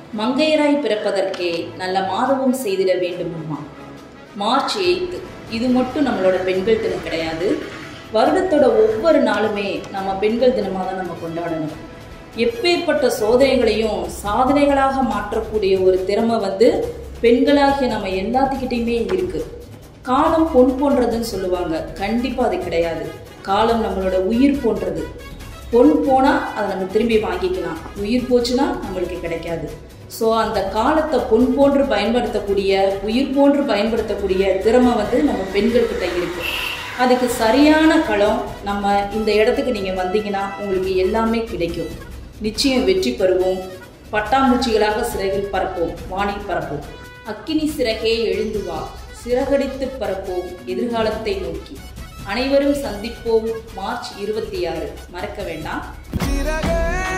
மங்கையராய் பிறப்பதற்கே நல்ல மாதவம் செய்திட வேண்டும் அம்மா மார்ச் எயித்து இது மட்டும் நம்மளோட பெண்கள் தினம் கிடையாது வருடத்தோட ஒவ்வொரு நாளுமே நம்ம பெண்கள் தினமாக தான் நம்ம கொண்டாடணும் எப்பேற்பட்ட சோதனைகளையும் சாதனைகளாக மாற்றக்கூடிய ஒரு திறமை வந்து பெண்களாகிய நம்ம எல்லாத்துக்கிட்டையுமே இருக்கு காலம் பொன் போன்றதுன்னு சொல்லுவாங்க கண்டிப்பாக அது கிடையாது காலம் நம்மளோட உயிர் போன்றது பொன் போனால் அதை நம்ம திரும்பி வாங்கிக்கலாம் உயிர் போச்சுன்னா நம்மளுக்கு கிடைக்காது ஸோ அந்த காலத்தை பொன் போன்று பயன்படுத்தக்கூடிய உயிர் போன்று பயன்படுத்தக்கூடிய திறமை வந்து நம்ம பெண்கள்கிட்ட இருக்கு அதுக்கு சரியான களம் நம்ம இந்த இடத்துக்கு நீங்கள் வந்தீங்கன்னா உங்களுக்கு எல்லாமே கிடைக்கும் நிச்சயம் வெற்றி பெறுவோம் பட்டாம்பூச்சிகளாக சிறகில் பறப்போம் வானில் பறப்போம் அக்கினி சிறகே எழுந்து வா சிறகடித்து பறப்போம் எதிர்காலத்தை நோக்கி அனைவரும் சந்திப்போம் மார்ச் இருபத்தி ஆறு மறக்க வேண்டாம் சிறகே